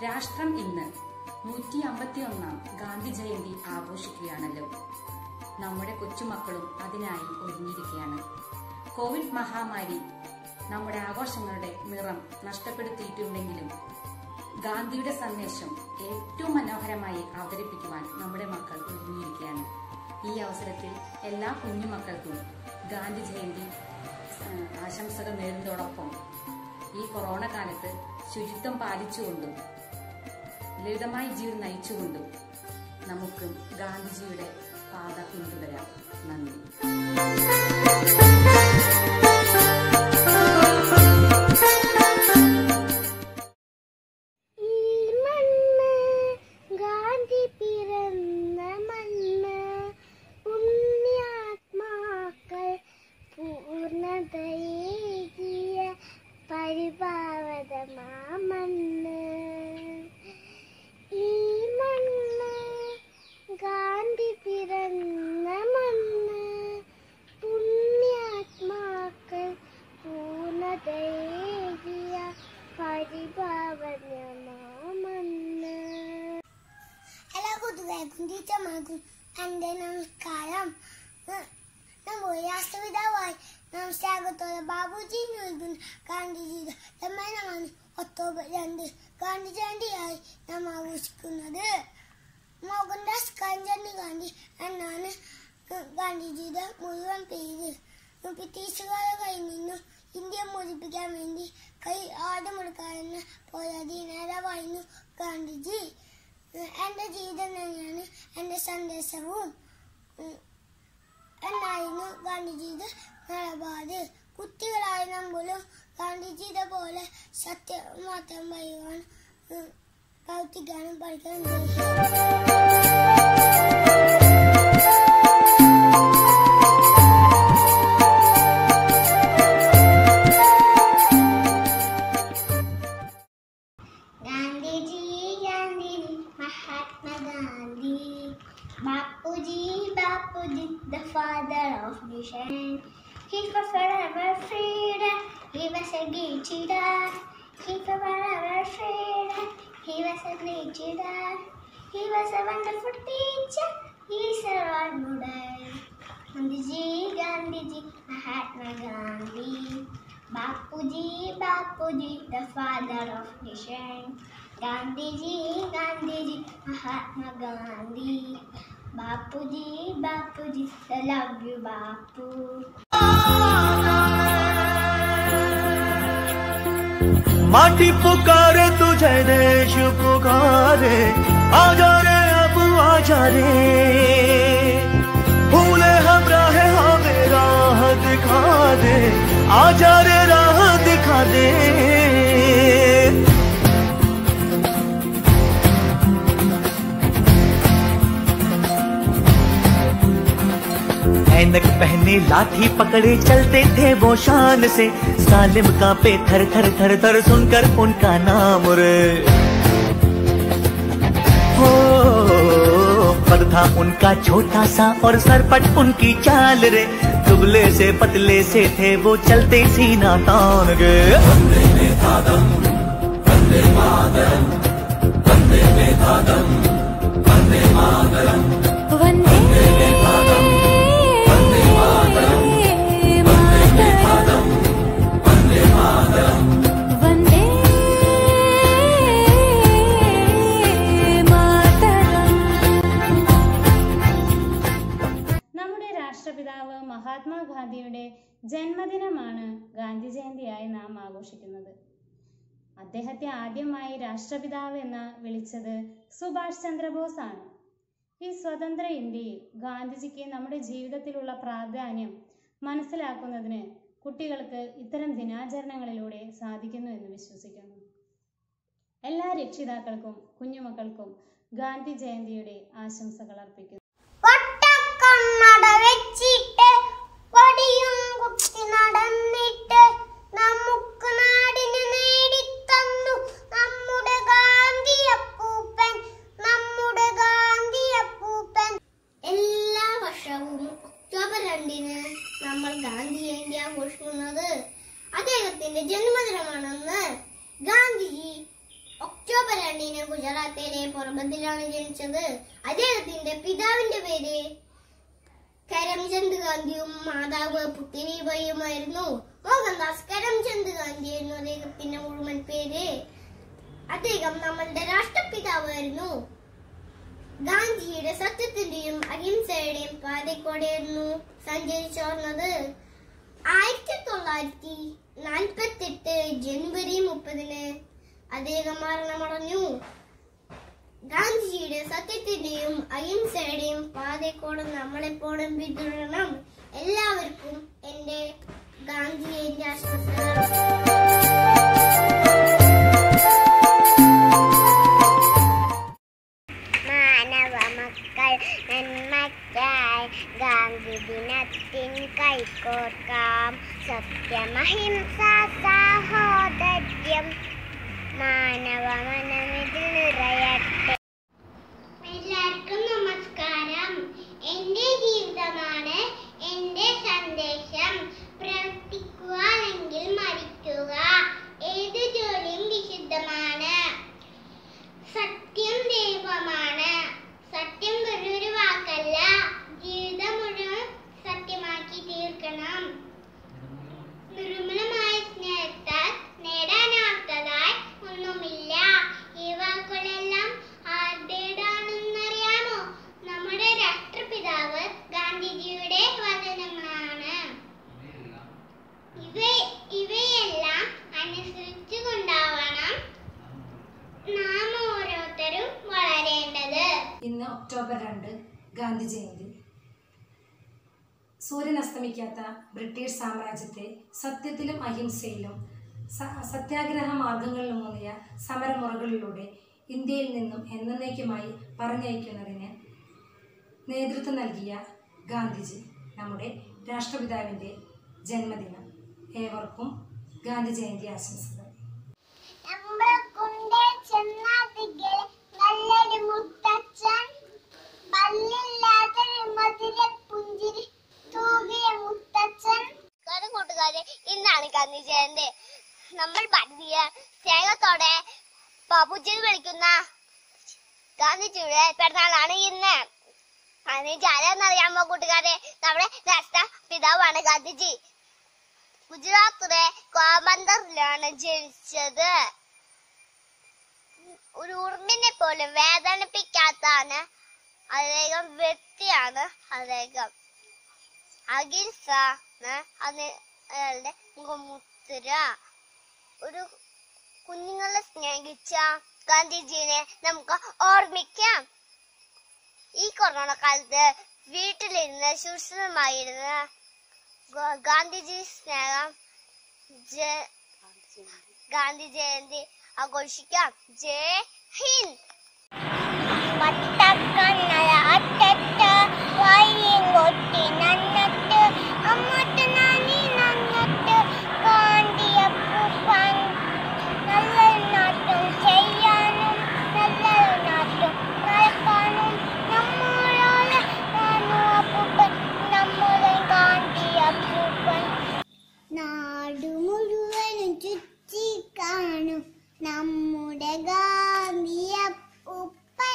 രാഷ്ട്രം ഇന്ന് നൂറ്റി അമ്പത്തി ഒന്നാം ഗാന്ധി ജയന്തി ആഘോഷിക്കുകയാണല്ലോ നമ്മുടെ കൊച്ചുമക്കളും അതിനായി ഒരുങ്ങിയിരിക്കുകയാണ് കോവിഡ് മഹാമാരി നമ്മുടെ ആഘോഷങ്ങളുടെ നിറം നഷ്ടപ്പെടുത്തിയിട്ടുണ്ടെങ്കിലും ഗാന്ധിയുടെ സന്ദേശം ഏറ്റവും മനോഹരമായി അവതരിപ്പിക്കുവാൻ നമ്മുടെ മക്കൾ ഒരുങ്ങിയിരിക്കുകയാണ് ഈ അവസരത്തിൽ എല്ലാ കുഞ്ഞുമക്കൾക്കും ഗാന്ധി ജയന്തി ഏഹ്, ആശംസകൾ നേരുന്നതോടൊപ്പം ഈ കൊറോണ കാലത്ത് ശുചിത്വം പാലിച്ചുകൊണ്ടും ലളിതമായ ജീവിതം നയിച്ചുകൊണ്ടും നമുക്ക് ഗാന്ധിജിയുടെ പാത പിന്തുടരാം നന്ദി ഈ മണ്ണ് ഗാന്ധി പിറന്ന മണ്ണ് പുണ്യാത്മാക്കൾ പൂർണ്ണതയേകിയ പരിഭാവതമാ മണ്ണ് ഈ മണ്ണ് ഗാന്ധി പിറന്ന മണ്ണ് പുണ്യാത്മാക്കൾ പൂർണ്ണതയേകിയ പരിഭാവനമാ മണ്ണ് എല്ലാ കൂട്ടുകാർക്കും ടീച്ചർമാർക്കും എൻ്റെ നമസ്കാരം ന- നമ്മുടെ രാഷ്ട്രപിതാവായി നാം സ്വാഗതത്തോടെ ബാബുജി നൽകുന്ന ഗാന്ധിജിയുടെ സമ്മാനമാണ് ഒക്ടോബർ രണ്ട് ഗാന്ധി ജയന്തിയായി നാം ആഘോഷിക്കുന്നത് മോഹൻദാസ് കരംചന്ദ് ഗാന്ധി എന്നാണ് ഗാന്ധിജിയുടെ മുഴുവൻ പേര് ബ്രിട്ടീഷുകാരുടെ കയ്യിൽ നിന്നും ഇന്ത്യ മോചിപ്പിക്കാൻ വേണ്ടി കൈ ആദ്യമെടുക്കാനെന്ന് പോരാടി നേതാവായിരുന്നു ഗാന്ധിജി എൻ്റെ ജീവിതം തന്നെയാണ് എൻ്റെ സന്ദേശവും ഉം, എന്നായിരുന്നു ഗാന്ധിജിയുടെ നിലപാട് കുട്ടികളായ നമ്മളും ഗാന്ധിജിയുടെ പോലെ സത്യം മാത്രം പറയുവാൻ ഉം, പ്രവർത്തിക്കാനും പഠിക്കാനും ഉദ്ദേശിക്കുന്നു. Gandhiji Gandhiji Mahatma Gandhi Bapuji Bapuji the father of nation he for forever freedom he was a great leader he for forever freedom he was a great leader he was a wonderful teacher he is a role model Gandhiji Gandhiji Mahatma Gandhi Bapuji Bapuji the father of nation Gandhiji Gandhiji Mahatma Gandhi Bapuji Bapuji I love you Bapu माटी पुकारे तुझे देश पुकारे आजा रे अब आजा रे भूले हम राह हमें राह दिखा दे आजा रे राह दिखा दे ऐनक पहने लाठी पकड़े चलते थे वो शान से सालिम का पे थर थर थर थर सुनकर उनका नाम रे हो पद था उनका छोटा सा और सरपट उनकी चाल रे दुबले से पतले से थे वो चलते सीना तान गे വന്ദേ മാതരം വന്ദേ മാതരം നമ്മുടെ രാഷ്ട്രപിതാവ് മഹാത്മാഗാന്ധിയുടെ ജന്മദിനമാണ് ഗാന്ധി ജയന്തിയായി നാം ആഘോഷിക്കുന്നത് അദ്ദേഹത്തെ ആദ്യമായി രാഷ്ട്രപിതാവ് എന്ന് വിളിച്ചത് സുഭാഷ് ചന്ദ്രബോസ് ആണ് ഈ സ്വതന്ത്ര ഇന്ത്യയിൽ ഗാന്ധിജിക്ക് നമ്മുടെ ജീവിതത്തിലുള്ള പ്രാധാന്യം മനസ്സിലാക്കുന്നതിന് കുട്ടികൾക്ക് ഇത്തരം ദിനാചരണങ്ങളിലൂടെ സാധിക്കുന്നു എന്ന് വിശ്വസിക്കുന്നു എല്ലാ രക്ഷിതാക്കൾക്കും കുഞ്ഞുമക്കൾക്കും ഗാന്ധി ജയന്തിയുടെ ആശംസകൾ അർപ്പിക്കുന്നു ഒട്ടക്കണ്ണട വെച്ചിട്ട് വടിയും കുത്തി നടന്നിട്ട് നമുക്ക് നാടിന് നേടിത്തന്നു നമ്മുടെ ഗാന്ധി അപ്പൂപ്പൻ നമ്മുടെ ഗാന്ധി അപ്പൂപ്പൻ എല്ലാ വർഷവും ഒക്ടോബർ രണ്ടിന് നമ്മൾ ഗാന്ധി ജയന്തി ആഘോഷിക്കുന്നത് അദ്ദേഹത്തിന്റെ ജന്മദിനമാണെന്ന് ഗാന്ധിജി ഒക്ടോബർ രണ്ടിന് ഗുജറാത്തിലെ പോർബന്ദിലാണ് ജനിച്ചത് അദ്ദേഹത്തിന്റെ പിതാവിന്റെ പേര് കരംചന്ദ് ഗാന്ധിയും മാതാവ് പുത്തിരിബായിയുമായിരുന്നു മോഹൻദാസ് കരംചന്ദ് ഗാന്ധി ആയിരുന്നു അദ്ദേഹത്തിന്റെ മുഴുവൻ പേര് അദ്ദേഹം നമ്മളുടെ രാഷ്ട്രപിതാവായിരുന്നു ഗാന്ധിയുടെ സത്യത്തിന്റെയും അഹിംസയുടെയും പാതയ്ക്കൂടെയായിരുന്നു സഞ്ചരിച്ചു വന്നത് ആയിരത്തി തൊള്ളായിരത്തി നാൽപ്പത്തി എട്ട് ജനുവരി മുപ്പതിന് അദ്ദേഹം മരണമടഞ്ഞു ഗാന്ധിജിയുടെ സത്യത്തിന്റെയും അഹിംസയുടെയും പാതയ്ക്കൂടെ നമ്മളെപ്പോഴും പിന്തുടരണം എല്ലാവർക്കും എന്റെ ഗാന്ധിയുടെ ആശംസകൾ മാനവ മക്കൾ നന്മയ്ക്കായി ഗാന്ധി ദിനത്തിൻ കൈകോർക്കാം സത്യമഹിംസ സാഹോദര്യം മാനവ മനമിതിൽ നിറയട്ടെ എല്ലാവർക്കും നമസ്കാരം എന്റെ ജീവിതമാണ് എന്റെ സന്ദേശം പ്രവർത്തിക്കുക അല്ലെങ്കിൽ മരിക്കുക ഏത് ജോലിയും വിശുദ്ധമാണ് സത്യം ദൈവമാണ് സത്യം വെറൊരു വാക്കല്ല ജീവിതം മുഴുവൻ സത്യമാക്കി തീർക്കണം നിർമ്മലമായ സ്നേഹത്താൽ നേടാനാവാത്തതായി ഒന്നുമില്ല ഈ വാക്കുകളെല്ലാം ആരുടേതാണെന്നറിയാമോ നമ്മുടെ രാഷ്ട്രപിതാവ് ഗാന്ധിജിയുടെ വചനങ്ങളാണ് ഇവ ഇവയെല്ലാം അനുസരിച്ചു കൊണ്ടാവണം നാം ഓരോരുത്തരും വളരേണ്ടത് ഇന്ന് ഒക്ടോബർ രണ്ട് ഗാന്ധി ജയന്തി സൂര്യൻ അസ്തമിക്കാത്ത ബ്രിട്ടീഷ് സാമ്രാജ്യത്തെ സത്യത്തിലും അഹിംസയിലും സ- സത്യാഗ്രഹ മാർഗങ്ങളിലുമൂന്നിയ സമരമുറകളിലൂടെ ഇന്ത്യയിൽ നിന്നും എന്നേക്കുമായി പറഞ്ഞയക്കുന്നതിന് നേതൃത്വം നൽകിയ ഗാന്ധിജി നമ്മുടെ രാഷ്ട്രപിതാവിൻ്റെ ജന്മദിനം ഏവർക്കും ഗാന്ധി ജയന്തി ആശംസകൾ നമ്മളെ ചെന്നാതികൾ നല്ലൊരു മുത്തച്ഛൻ പല്ലില്ലാത്തൊരു മധുര പുഞ്ചിരി തൂകിയ മുത്തച്ഛൻ കൂട്ടുകാരെ ഇന്നാണ് ഗാന്ധി ജയന്തി നമ്മൾ ഭാരതീയ സ്നേഹത്തോടെ ബാബുജി വിളിക്കുന്ന ഗാന്ധിജിയുടെ പിറന്നാളാണ് ഇന്ന് ഗാന്ധിജി ആരാന്നറിയാമോ കൂട്ടുകാരെ നമ്മുടെ രാഷ്ട്ര പിതാവാണ് ഗാന്ധിജി ഗുജറാത്തിലെ കോബന്തറിലാണ് ജനിച്ചത് ഒരു ഉറുമ്പിനെ പോലും വേദനിപ്പിക്കാത്താണ് അദ്ദേഹം വ്യക്തിയാണ് അദ്ദേഹം അഹിംസ ആണ് അയാളുടെ മുഖമുദ്ര ഒരു കുഞ്ഞുങ്ങളെ സ്നേഹിച്ച ഗാന്ധിജിനെ നമുക്ക് ഓർമ്മിക്കാം ഈ കൊറോണ കാലത്ത് വീട്ടിലിരുന്ന് സുരക്ഷിതമായിരുന്ന ഗാ- ഗാന്ധിജി സ്നേഹം ജ- ഗാന്ധി ജയന്തി ആഘോഷിക്കാം ജയ് ഹിന്ദ് വട്ടക്കണ്ണല അറ്റത്ത് വഴിയെങ്കൊട്ടി നന്നത്ത് അമ്മട്ട് നാനി നന്നത്ത് കാണ്ടിയപ്പൂപ്പൻ നല്ലൊരു നാട്ടും ചെയ്യാനും നല്ലൊരു നാട്ടും നടക്കാനും നമ്മളോട് അപ്പൂപ്പൻ നമ്മുടെ കാണ്ടിയപ്പൂപ്പൻ നാടു മുഴുവനും ചുറ്റി കാണും നമ്മുടെ ഗാന്ധിയപ്പൂപ്പൻ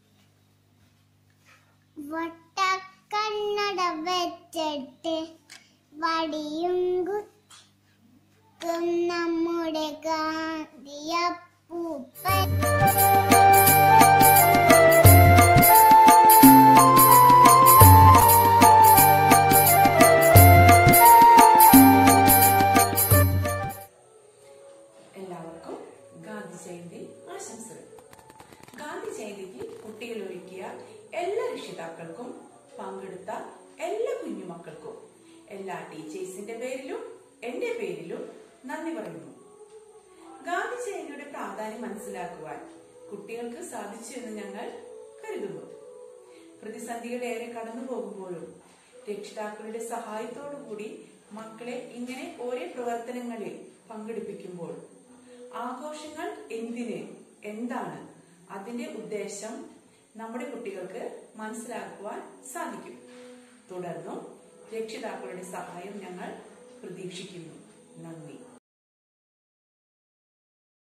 വട്ടക്കണ്ണട വെച്ചിട്ട് വടിയും കുത്തും നമ്മുടെ ഗാന്ധിയപ്പൂപ്പൻ എല്ലാവർക്കും ഗാന്ധി ജയന്തി ആശംസകൾ ഗാന്ധി ജയന്തിക്ക് കുട്ടികൾ ഒരുക്കിയ എല്ലാ രക്ഷിതാക്കൾക്കും പങ്കെടുത്ത എല്ലാ കുഞ്ഞുമക്കൾക്കും എല്ലാ ടീച്ചേഴ്സിന്റെ പേരിലും എന്റെ പേരിലും നന്ദി പറയുന്നു ഗാന്ധി ജയന്തിയുടെ പ്രാധാന്യം മനസ്സിലാക്കുവാൻ കുട്ടികൾക്ക് സാധിച്ചു എന്ന് ഞങ്ങൾ കരുതുന്നു പ്രതിസന്ധികളേറെ കടന്നു പോകുമ്പോഴും രക്ഷിതാക്കളുടെ സഹായത്തോടു കൂടി മക്കളെ ഇങ്ങനെ ഓരോ പ്രവർത്തനങ്ങളിൽ പങ്കെടുപ്പിക്കുമ്പോൾ ആഘോഷങ്ങൾ എന്തിന് എന്താണ് അതിന്റെ ഉദ്ദേശം നമ്മുടെ കുട്ടികൾക്ക് മനസ്സിലാക്കുവാൻ സാധിക്കും തുടർന്നും രക്ഷിതാക്കളുടെ സഹായം ഞങ്ങൾ പ്രതീക്ഷിക്കുന്നു നന്ദി